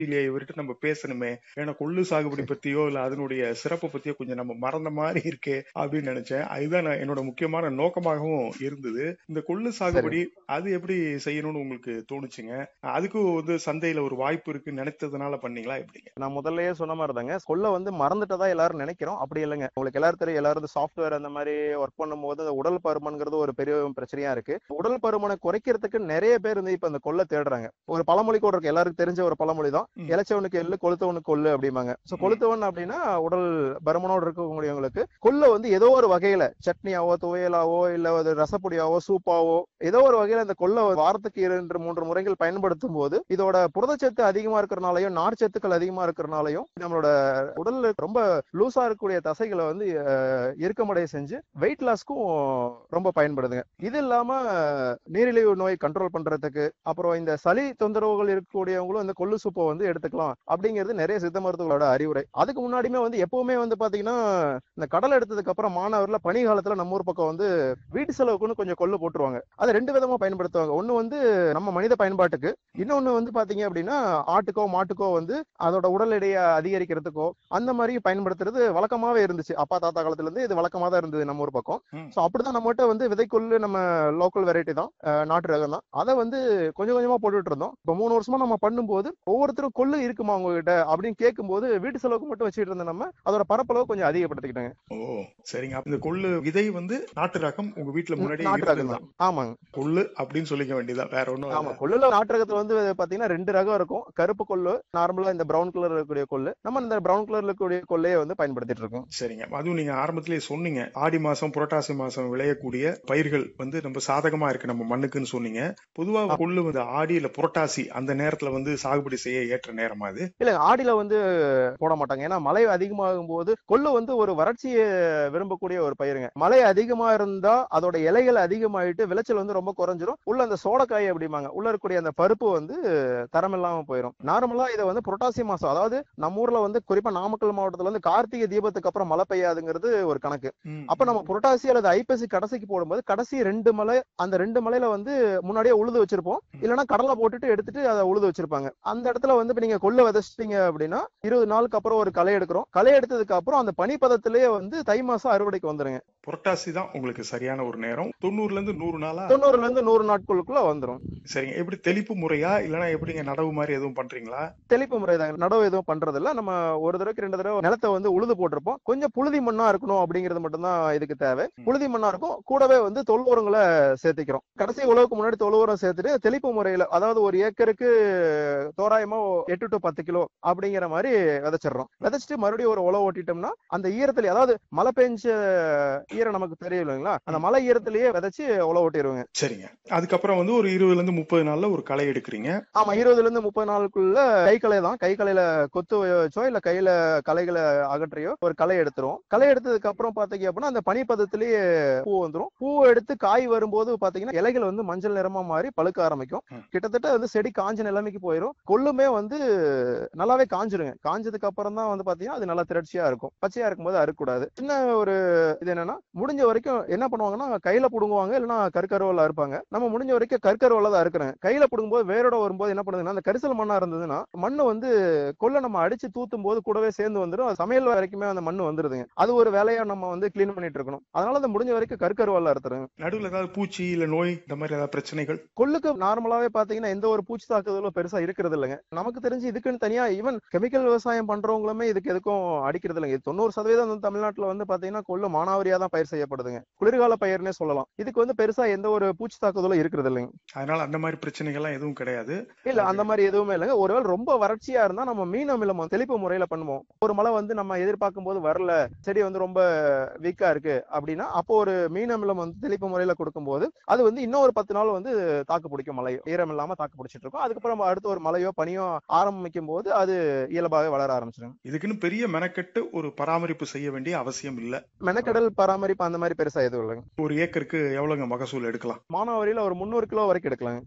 இல்லையா இவர்கிட்ட நம்ம பேசணுமே ஏன்னா கொள்ளு சாகுபடி பத்தியோ இல்ல அதனுடைய சிறப்பு பத்தியோ கொஞ்சம் நம்ம மறந்த மாதிரி இருக்கே அப்படின்னு நினைச்சேன் அதுதான் நான் என்னோட முக்கியமான நோக்கமாகவும் இருந்தது இந்த கொள்ளு சாகுபடி அது எப்படி செய்யணும்னு உங்களுக்கு தோணுச்சுங்க அதுக்கும் வந்து சந்தையில ஒரு வாய்ப்பு இருக்கு நினைத்ததுனால பண்ணீங்களா எப்படிங்க நான் முதல்லயே சொன்ன மாதிரி தாங்க கொள்ள வந்து மறந்துட்டதா எல்லாரும் நினைக்கிறோம் அப்படி இல்லைங்க உங்களுக்கு எல்லாரும் தெரியும் எல்லாரும் சாஃப்ட்வேர் அந்த மாதிரி ஒர்க் பண்ணும்போது அந்த உடல் பருமன்ங்கிறது ஒரு பெரிய பிரச்சனையா இருக்கு உடல் பருமனை குறைக்கிறதுக்கு நிறைய பேர் வந்து இப்ப இந்த கொள்ள தேடுறாங்க ஒரு பழமொழி கூட இருக்கு எல்லாருக்கும் தெரிஞ்ச ஒரு பழமொழி தான் ம். இளைச்சவனுக்கு எள்ளு கொளுத்தவனுக்கு கொள்ளு அப்படிம்பாங்க சோ ம். கொளுத்தவன் அப்படின்னா உடல் பருமனோடு இருக்கக்கூடியவங்களுக்கு கொள்ள வந்து ஏதோ ஒரு வகையில சட்னியாவோ துவையலாவோ இல்ல ஒரு ரசப்பொடியாவோ சூப்பாவோ ஏதோ ஒரு வகையில இந்த கொள்ள வாரத்துக்கு இரண்டு மூன்று முறைகள் பயன்படுத்தும் போது இதோட புரதச்சத்து அதிகமா இருக்கிறனாலையும் நார்ச்சத்துக்கள் அதிகமா இருக்கிறனாலையும் நம்மளோட உடல்ல ரொம்ப லூசா இருக்கக்கூடிய தசைகளை வந்து அஹ், இறுக்கமடைய செஞ்சு வெயிட் லாஸ்க்கும் ரொம்ப பயன்படுதுங்க இது இல்லாம அஹ், நீரிழிவு நோய் கண்ட்ரோல் பண்றதுக்கு அப்புறம் இந்த சளி தொந்தரவுகள் இருக்கக்கூடியவங்களும் இந்த கொள்ளு சூப்பை வந்து எடுத்துக்கலாம் அப்படிங்கிறது நிறைய சித்த மருத்துவங்களோட அறிவுரை அதுக்கு முன்னாடியுமே வந்து எப்பவுமே வந்து பாத்தீங்கன்னா இந்த கடலை எடுத்ததுக்கு அப்புறம் மாணவர்ல பனி காலத்துல நம்ம ஊர் பக்கம் வந்து வீட்டு செலவுக்குன்னு கொஞ்சம் கொள்ளு போட்டுருவாங்க அதை ரெண்டு விதமா பயன்படுத்துவாங்க ஒண்ணு வந்து நம்ம மனித பயன்பாட்டுக்கு இன்னொன்னு வந்து பாத்தீங்க அப்படின்னா ஆட்டுக்கோ மாட்டுக்கோ வந்து அதோட உடல் எடையை அதிகரிக்கிறதுக்கோ அந்த மாதிரி பயன்படுத்துறது வழக்கமாவே இருந்துச்சு அப்பா தாத்தா காலத்துல இருந்து இது வழக்கமா தான் இருந்தது நம்ம ஊர் பக்கம் ம். சோ அப்படிதான் நம்மகிட்ட வந்து விதைக்கொள்ளு நம்ம லோக்கல் வெரைட்டி தான் அஹ், நாட்டு ரகம் தான் அதை வந்து கொஞ்சம் கொஞ்சமா போட்டுட்டு இருந்தோம் இப்போ மூணு வருஷமா நம்ம பண்ணும்போது ஒவ்வொருத்தரும் கொள்ளு இருக்குமா உங்ககிட்ட அப்படின்னு கேட்கும்போது வீட்டு செலவுக்கு மட்டும் வச்சுட்டு இருந்த நம்ம அதோட பரப்பளவு கொஞ்சம் அதிகப்படுத்திக்கிட்டாங்க ஓ சரிங்க அப்ப இந்த கொள்ளு விதை வந்து நாட்டு ரகம் உங்க வீட்டுல முன்னாடி நாட்டு ரகம் இருந்ததுதான். தான் ஆமாங்க கொள்ளு அப்படின்னு சொல்லிக்க வேண்டியதான் வேற ஒண்ணும் ஆமா கொள்ளுல நாட்டு ரகத்துல வந்து பாத்தீங்கன்னா ரெண்டு ரகம் இருக்கும் கருப்பு கொள்ளு நார்மலா இந்த பிரவுன் கலர் இருக்கக்கூடிய கொள்ளு நம்ம இந்த பிரவுன் கலர்ல இருக்கக்கூடிய கொள்ளையை வந்து பயன்படுத்திட்டு இருக்கோம் சரிங்க அதுவும் நீங்க ஆரம்பத்திலேயே சொன்னீங்க ஆடி மாசம் புரட்டாசி மாசம் விளையக்கூடிய பயிர்கள் வந்து நம்ம சாதகமா இருக்கு நம்ம மண்ணுக்குன்னு சொன்னீங்க பொதுவா கொள்ளு வந்து ஆடி இல்ல புரட்டாசி அந்த நேரத்துல வந்து சாகுபடி செய்ய ஏற்ற நேரமா அது இல்ல ஆடியில வந்து போட மாட்டாங்க ஏன்னா மழை அதிகமாகும் போது கொள்ளு வந்து ஒரு வறட்சியை விரும்பக்கூடிய ஒரு பயிருங்க மழை அதிகமா இருந்தா அதோட இலைகள் அதிகமாயிட்டு விளைச்சல் வந்து ரொம்ப குறைஞ்சிரும் உள்ள அந்த சோடக்காய் அப்படிம்பாங்க உள்ள இருக்கக்கூடிய அந்த பருப்பு வந்து தரம் இல்லாம போயிடும் நார்மலா இதை வந்து புரட்டாசி மாசம் அதாவது நம்ம ஊர்ல வந்து குறிப்பா நாமக்கல் மாவட்டத்துல வந்து கார்த்திகை தீபத்துக்கு அப்புறம் மழை பெய்யாதுங்கிறது ஒரு கணக்கு ம், அப்ப நம்ம புரட்டாசி அல்லது ஐப்பசி கடைசிக்கு போடும்போது கடைசி ரெண்டு மலை அந்த ரெண்டு மலையில வந்து முன்னாடியே உழுது வச்சிருப்போம் இல்லைன்னா கடலை போட்டுட்டு எடுத்துட்டு அதை உழுது வச்சிருப்பாங்க அந்த இடத்துல வந்து இப்ப நீங்க கொள்ள விதைச்சிட்டீங்க அப்படின்னா இருபது நாளுக்கு அப்புறம் ஒரு களை எடுக்கிறோம் களை எடுத்ததுக்கு அப்புறம் அந்த பனிப்பதத்திலேயே வந்து தை மாசம் அறுவடைக்கு வந்துருங்க புரட்டாசி தான் உங்களுக்கு சரியான ஒரு நேரம் தொண்ணூறுல இருந்து நூறு நாளா தொண்ணூறுல இருந்து நூறு நாட்களுக்குள்ள வந்துரும் சரிங்க எப்படி தெளிப்பு முறையா இல்லனா எப்படிங்க நடவு மாதிரி எதுவும் பண்றீங்களா தெளிப்பு முறை தான் நடவு எதுவும் பண்றது இல்ல நம்ம ஒரு தடவைக்கு ரெண்டு தடவை நிலத்தை வந்து உழுது போட்டிருப்போம் கொஞ்சம் புழுதி மண்ணா இருக்கணும் அப்படிங்கிறது மட்டும்தான் இதுக்கு தேவை புழுதி மண்ணா இருக்கும் கூடவே வந்து தொழு உரங்களை சேர்த்திக்கிறோம் கடைசி உழவுக்கு முன்னாடி தொழு உரம் சேர்த்துட்டு தெளிப்பு முறையில அதாவது ஒரு ஏக்கருக்கு தோராயமா எட்டு டு பத்து கிலோ அப்படிங்கிற மாதிரி விதைச்சிடுறோம் விதைச்சிட்டு மறுபடியும் ஒரு உழவு ஓட்டிட்டோம்னா அந்த ஈரத்துல அதாவது மழை பெஞ்ச ஈரம் நமக்கு தெரியும் இல்லைங்களா அந்த மழை ஈரத்திலேயே விதைச்சு உழவு ஓட்டிடுவோங்க சரிங்க அதுக்கப்புறம் வந்து ஒரு இருபதுல இருந்து முப்பது நாள்ல ஒரு களை எடுக்கிறீங்க ஆமா இருபதுல இருந்து முப்பது நாளுக்குள்ள கை களை தான் கை களையில கொத்து வச்சோ இல்ல கையில களைகளை அகற்றியோ ஒரு களை எடுத்துரும் களை எடுத்ததுக்கு அப்புறம் பாத்தீங்க அப்படின்னா அந்த பனிப்பதத்திலேயே பூ வந்துரும் பூ எடுத்து காய் வரும்போது பாத்தீங்கன்னா இலைகள் வந்து மஞ்சள் நிறமா மாறி பழுக்க ஆரம்பிக்கும் ம். கிட்டத்தட்ட வந்து செடி காஞ்ச நிலைமைக்கு போயிடும் கொள்ளுமே வந்து நல்லாவே காஞ்சிருங்க காஞ்சதுக்கு அப்புறம் தான் வந்து பாத்தீங்கன்னா அது நல்லா திரட்சியா இருக்கும் பச்சையா இருக்கும்போது அறுக்கக்கூடாது சின்ன ஒரு இது என்னன்னா முடிஞ்ச வரைக்கும் என்ன பண்ணுவாங்கன்னா கையில புடுங்குவாங்க இல்லைன்னா கற்கருவல இருப்பாங்க நம்ம முடிஞ்ச வரைக்கும் கற்கருவல தான் இருக்கிறேன் கையில புடுங்கும்போது வேரோட வரும்போது என்ன பண்ணுதுன்னா அந்த கரிசல் மண்ணா இருந்ததுன்னா மண்ணு வந்து கொள்ள நம்ம அடிச்சு தூத்தும் போது கூடவே சேர்ந்து வந்துடும் அது சமையல் வரைக்குமே அந்த மண்ணு வந்துருதுங்க அது ஒரு வேலையா நம்ம வந்து க்ளீன் பண்ணிட்டு இருக்கணும் அதனால அந்த முடிஞ்ச வரைக்கும் கற்கருவல அறுத்துருங்க நடுவுல ஏதாவது பூச்சி இல்ல நோய் இந்த மாதிரி ஏதாவது பிரச்சனைகள் கொள்ளுக்கு நார்மலாவே பாத்தீங்கன்னா எந்த ஒரு பூச்சி தாக்குதலும் பெருசா இருக்கிறது இல்லைங்க நமக்கு தெரிஞ்சு இதுக்குன்னு தனியா ஈவன் கெமிக்கல் விவசாயம் பண்றவங்களுமே இதுக்கு எதுக்கும் அடிக்கிறது இல்லைங்க இது தொண்ணூறு சதவீதம் வந்து தமிழ்நாட்டுல வந்து பாத்தீங்கன்னா கொள்ளு மானாவரியா தான் பயிர் செய்யப்படுதுங்க குளிர்கால பயிர்னே சொல்லலாம் இதுக்கு வந்து பெருசா எந்த ஒரு பூச்சி தாக்குதலும் இருக்கிறது இல்லைங்க அதனால அந்த மாதிரி பிரச்சனைகள்லாம் எதுவும் கிடையாது இல்ல அந்த மாதிரி எதுவுமே இல்லைங்க ஒருவேளை ரொம்ப வறட்சியா இருந்தா நம்ம மீன் அமிலம் வந்து தெளிப்பு முறையில பண்ணுவோம் ஒரு மழை வந்து நம்ம எதிர்பார்க்கும் போது வரல செடி வந்து ரொம்ப வீக்கா இருக்கு அப்படின்னா அப்போ ஒரு மீன் அமிலம் வந்து தெளிப்பு முறையில கொடுக்கும்போது அது வந்து இன்னும் ஒரு பத்து நாள் வந்து தாக்கு பிடிக்கும் மழை ஈரம் இல்லாம தாக்கு பிடிச்சிட்டு இருக்கும் அதுக்கப்புறம் நம்ம அடுத்து ஒரு மழையோ பனியோ ஆரம்பிக்கும் போது அது இயல்பாகவே வளர ஆரம்பிச்சிடும் இதுக்குன்னு பெரிய மெனக்கெட்டு ஒரு பராமரிப்பு செய்ய வேண்டிய அவசியம் இல்ல மெனக்கடல் பராமரிப்பு அந்த மாதிரி பெருசா எதுவும் இல்லைங்க ஒரு ஏக்கருக்கு எவ்வளவுங்க மகசூல் எடுக்கலாம் மானாவாரியில ஒரு முந்நூறு கிலோ வரைக்கும் எடுக்கலாங்க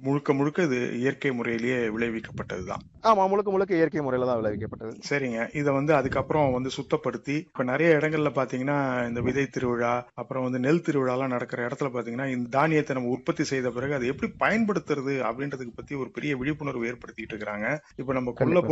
முழுக்க முழுக்க இது இயற்கை முறையிலேயே விளைவிக்கப்பட்டதுதான் ஆமா முழுக்க முழுக்க இயற்கை முறையில தான் விளைவிக்கப்பட்டது சரிங்க இத வந்து அதுக்கப்புறம் வந்து சுத்தப்படுத்தி இப்ப நிறைய இடங்கள்ல பாத்தீங்கன்னா இந்த விதை திருவிழா அப்புறம் வந்து நெல் திருவிழா எல்லாம் நடக்கிற இடத்துல பாத்தீங்கன்னா இந்த தானியத்தை நம்ம உற்பத்தி செய்த பிறகு அதை எப்படி பயன்படுத்துறது அப்படின்றதுக்கு பத்தி ஒரு பெரிய விழிப்புணர்வு ஏற்படுத்திட்டு இருக்காங்க இப்ப நம்ம கொல்ல கண்டிப்பா.